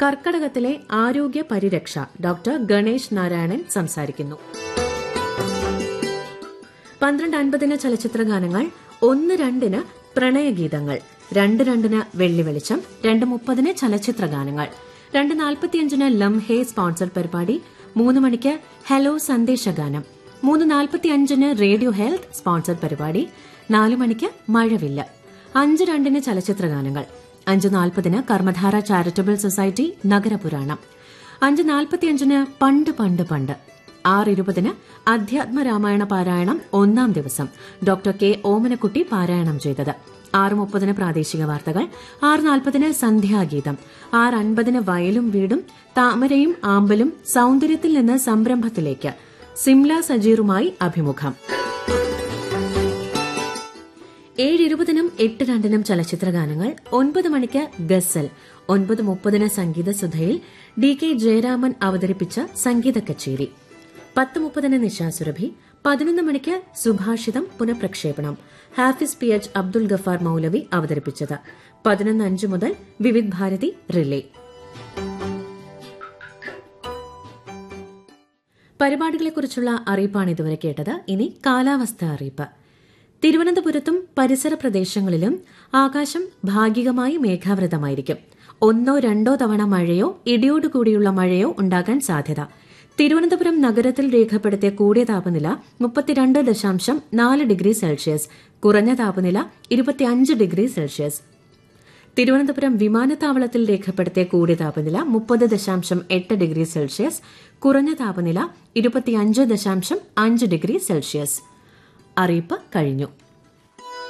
കർക്കടകത്തിലെ ആരോഗ്യ പരിരക്ഷ ഡോക്ടർ ഗണേഷ് നാരായണൻ സംസാരിക്കുന്നു പന്ത്രണ്ട് അൻപതിന് ചലച്ചിത്ര ഗാനങ്ങൾ ഒന്ന് രണ്ടിന് പ്രണയഗീതങ്ങൾ രണ്ട് രണ്ടിന് വെള്ളി വെളിച്ചം രണ്ട് മുപ്പതിന് ചലച്ചിത്ര ഗാനങ്ങൾ രണ്ട് നാൽപ്പത്തിയഞ്ചിന് ലംഹെ സ്പോൺസർഡ് പരിപാടി മൂന്ന് മണിക്ക് ഹലോ സന്ദേശഗാനം മൂന്ന് നാൽപ്പത്തിയഞ്ചിന് റേഡിയോ ഹെൽത്ത് സ്പോൺസർഡ് പരിപാടി നാല് മണിക്ക് മഴവില്ല അഞ്ച് രണ്ടിന് ചലച്ചിത്ര ഗാനങ്ങൾ അഞ്ച് നാൽപ്പതിന് കർമ്മധാര ചാരിറ്റബിൾ സൊസൈറ്റി നഗരപുരാണം അഞ്ച് നാൽപ്പത്തിയഞ്ചിന് പണ്ട് പണ്ട് പണ്ട് ആറ് ഇരുപതിന് അധ്യാത്മ രാമായണ പാരായണം ഒന്നാം ദിവസം ഡോക്ടർ കെ ഓമനക്കുട്ടി പാരായണം ചെയ്തത് ആറ് മുപ്പതിന് പ്രാദേശിക വാർത്തകൾ ആറ് നാൽപ്പതിന് സന്ധ്യാഗീതം ആറ് അൻപതിന് വയലും വീടും താമരയും ആമ്പലും സൌന്ദര്യത്തിൽ നിന്ന് സംരംഭത്തിലേക്ക് സിംല സജീറുമായി അഭിമുഖം ഏഴ് ഇരുപതിനും എട്ട് രണ്ടിനും ചലച്ചിത്ര ഗാനങ്ങൾ ഒൻപത് മണിക്ക് ഗസൽ ഒൻപത് മുപ്പതിന് സംഗീത സുധയിൽ ഡി കെ ജയരാമൻ അവതരിപ്പിച്ച സംഗീത കച്ചേരി പത്ത് മുപ്പതിന് നിശാസുരഭി പതിനൊന്ന് മണിക്ക് സുഭാഷിതം പുനഃപ്രക്ഷേപണം ഹാഫിസ് പി എച്ച് അബ്ദുൽ ഗഫാർ മൌലവി അവതരിപ്പിച്ചത് പതിനൊന്ന് അഞ്ച് മുതൽ വിവിധ് ഭാരതി റിലേ പരിപാടികളെക്കുറിച്ചുള്ള അറിയിപ്പാണ് ഇതുവരെ കേട്ടത് ഇനി കാലാവസ്ഥ അറിയിപ്പ് തിരുവനന്തപുരത്തും പരിസര പ്രദേശങ്ങളിലും ആകാശം ഭാഗികമായി മേഘാവൃതമായിരിക്കും ഒന്നോ രണ്ടോ തവണ മഴയോ ഇടിയോടുകൂടിയുള്ള മഴയോ ഉണ്ടാകാൻ സാധ്യത തിരുവനന്തപുരം നഗരത്തിൽ രേഖപ്പെടുത്തിയ കൂടിയ താപനില മുപ്പത്തിരണ്ട് ദശാംശം നാല് ഡിഗ്രി സെൽഷ്യസ് കുറഞ്ഞ താപനില ഇരുപത്തിയഞ്ച് ഡിഗ്രി സെൽഷ്യസ് തിരുവനന്തപുരം വിമാനത്താവളത്തിൽ രേഖപ്പെടുത്തിയ കൂടിയ താപനില മുപ്പത് ദശാംശം എട്ട് ഡിഗ്രി സെൽഷ്യസ് കുറഞ്ഞ താപനില ഇരുപത്തിയഞ്ച് ദശാംശം അഞ്ച് ഡിഗ്രി സെൽഷ്യസ് അറിയിപ്പ് കഴിഞ്ഞു